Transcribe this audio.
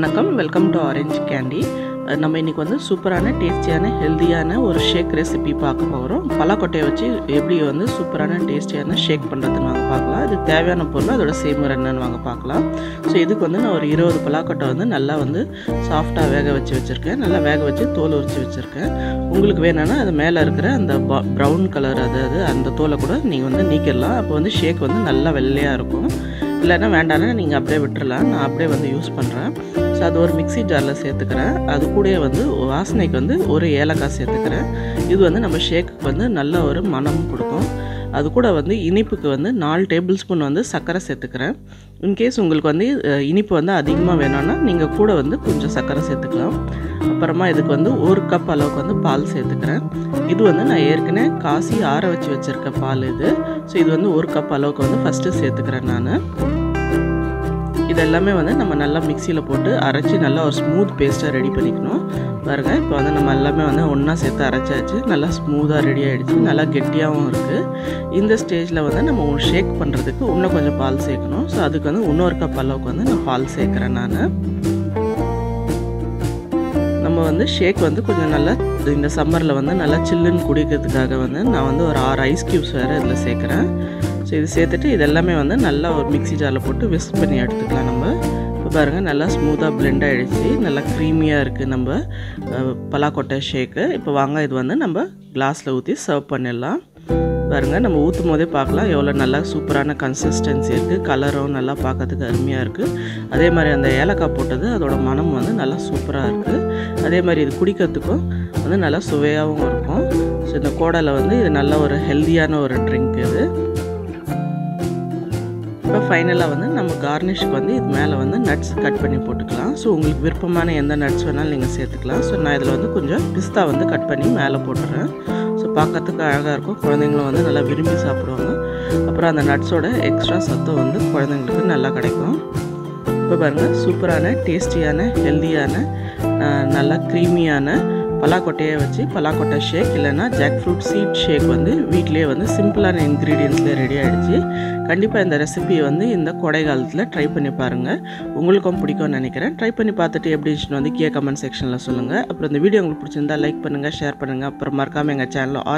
வணக்கம் welcome to orange candy நம்ம இன்றைக்கி வந்து சூப்பரான டேஸ்டியான ஹெல்த்தியான ஒரு ஷேக் ரெசிபி பார்க்க போகிறோம் பலாக்கொட்டையை வச்சு எப்படி வந்து சூப்பரான டேஸ்டியான ஷேக் பண்ணுறதுன்னு வாங்க பார்க்கலாம் இதுக்கு தேவையான பொருள் அதோட செய்முறை என்னன்னு வாங்க பார்க்கலாம் ஸோ இதுக்கு வந்து நான் ஒரு இருபது பலாக்கொட்டை வந்து நல்லா வந்து சாஃப்டாக வேக வச்சு வச்சுருக்கேன் நல்லா வேக வச்சு தோல் உரித்து வச்சுருக்கேன் உங்களுக்கு வேணும்னா அது மேலே இருக்கிற அந்த ப்ரௌன் கலர் அதாவது அந்த தோலை கூட நீங்கள் வந்து நீக்கிடலாம் அப்போ வந்து ஷேக் வந்து நல்லா வெள்ளையாக இருக்கும் இல்லைன்னா வேண்டாம்னா நீங்கள் அப்படியே விட்டுறலாம் நான் அப்படியே வந்து யூஸ் பண்ணுறேன் ஸோ அது ஒரு மிக்ஸி ஜாரில் சேர்த்துக்கிறேன் அது கூடயே வந்து வாசனைக்கு வந்து ஒரு ஏலக்காய் சேர்த்துக்கிறேன் இது வந்து நம்ம ஷேக்குக்கு வந்து நல்ல ஒரு மனம் கொடுக்கும் அது கூட வந்து இனிப்புக்கு வந்து நாலு டேபிள் ஸ்பூன் வந்து சர்க்கரை சேர்த்துக்கிறேன் இன்கேஸ் உங்களுக்கு வந்து அஹ், இனிப்பு வந்து அதிகமாக வேணும்னா நீங்கள் கூட வந்து கொஞ்சம் சர்க்கரை சேர்த்துக்கலாம் அப்புறமா இதுக்கு வந்து ஒரு கப் அளவுக்கு வந்து பால் சேர்த்துக்கிறேன் இது வந்து நான் ஏற்கனவே காசி ஆற வச்சு வச்சுருக்க பால் இது ஸோ இது வந்து ஒரு கப் அளவுக்கு வந்து ஃபஸ்ட்டு சேர்த்துக்கிறேன் நான் இது எல்லாமே வந்து நம்ம நல்லா மிக்சியில் போட்டு அரைச்சி நல்லா ஒரு ஸ்மூத் பேஸ்ட்டாக ரெடி பண்ணிக்கணும் பாருங்க இப்போ வந்து நம்ம எல்லாமே வந்து ஒன்றா சேர்த்து அரைச்சாச்சு நல்லா ஸ்மூத்தாக ரெடி ஆகிடுச்சு நல்லா கெட்டியாகவும் இருக்குது இந்த ஸ்டேஜில் வந்து நம்ம ஷேக் பண்ணுறதுக்கு இன்னும் கொஞ்சம் பால் சேர்க்கணும் ஸோ அதுக்கு வந்து இன்னொரு கப் அளவுக்கு வந்து நான் பால் சேர்க்குறேன் நான் நம்ம வந்து ஷேக் வந்து கொஞ்சம் நல்லா இந்த சம்மரில் வந்து நல்லா சில்லுன்னு குடிக்கிறதுக்காக வந்து நான் வந்து ஒரு ஆறு ஐஸ் க்யூப்ஸ் வேறு இதில் சேர்க்குறேன் ஸோ இது சேர்த்துட்டு இது எல்லாமே வந்து நல்லா ஒரு மிக்ஸி ஜாரில் போட்டு விஸ்க் பண்ணி எடுத்துக்கலாம் நம்ம இப்போ பாருங்கள் நல்லா ஸ்மூத்தாக பிளெண்ட் ஆகிடுச்சு நல்லா க்ரீமியாக இருக்குது நம்ம அஹ், பலாக்கொட்டை ஷேக்கு இப்போ வாங்க இது வந்து நம்ம கிளாஸில் ஊற்றி சர்வ் பண்ணிடலாம் பாருங்கள் நம்ம ஊற்றும் போதே பார்க்கலாம் எவ்வளோ நல்லா சூப்பரான கன்சிஸ்டன்சி இருக்குது கலரும் நல்லா பார்க்கறதுக்கு அருமையாக இருக்குது அதே மாதிரி அந்த ஏலக்காய் போட்டது அதோட மனம் வந்து நல்லா சூப்பராக இருக்குது அதே மாதிரி இது குடிக்கிறதுக்கும் வந்து நல்லா சுவையாகவும் இருக்கும் ஸோ இந்த கோடையில் வந்து இது நல்ல ஒரு ஹெல்த்தியான ஒரு ட்ரிங்க் இது இப்போ ஃபைனலாக வந்து நம்ம கார்னிஷ்க்கு வந்து இது மேலே வந்து நட்ஸ் கட் பண்ணி போட்டுக்கலாம் ஸோ உங்களுக்கு விருப்பமான எந்த நட்ஸ் வேணாலும் நீங்கள் சேர்த்துக்கலாம் ஸோ நான் இதில் வந்து கொஞ்சம் பிஸ்தா வந்து கட் பண்ணி மேலே போட்டுறேன் ஸோ பார்க்கறதுக்கு அழகாக இருக்கும் குழந்தைங்களும் வந்து நல்லா விரும்பி சாப்பிடுவாங்க அப்புறம் அந்த நட்ஸோட எக்ஸ்ட்ரா சத்தம் வந்து குழந்தைங்களுக்கு நல்லா கிடைக்கும் இப்போ பாருங்கள் சூப்பரான டேஸ்டியான ஹெல்த்தியான நல்லா க்ரீமியான பலாக்கொட்டையை வச்சு பலாக்கொட்டை ஷேக் இல்லைன்னா ஜாக் ஃப்ரூட் சீட் ஷேக் வந்து வீட்டிலேயே வந்து சிம்பிளான இன்க்ரீடியன்ஸில் ரெடி ஆகிடுச்சு கண்டிப்பாக இந்த ரெசிபியை வந்து இந்த கோடை காலத்தில் ட்ரை பண்ணி பாருங்கள் உங்களுக்கும் பிடிக்கும்னு நினைக்கிறேன் ட்ரை பண்ணி பார்த்துட்டு எப்படி இருந்துச்சுன்னு வந்து கீழே கமெண்ட் செக்ஷனில் சொல்லுங்கள் அப்புறம் இந்த வீடியோ உங்களுக்கு பிடிச்சிருந்தா லைக் பண்ணுங்கள் ஷேர் பண்ணுங்கள் அப்புறம் மறக்காமல் எங்கள் சேனலில்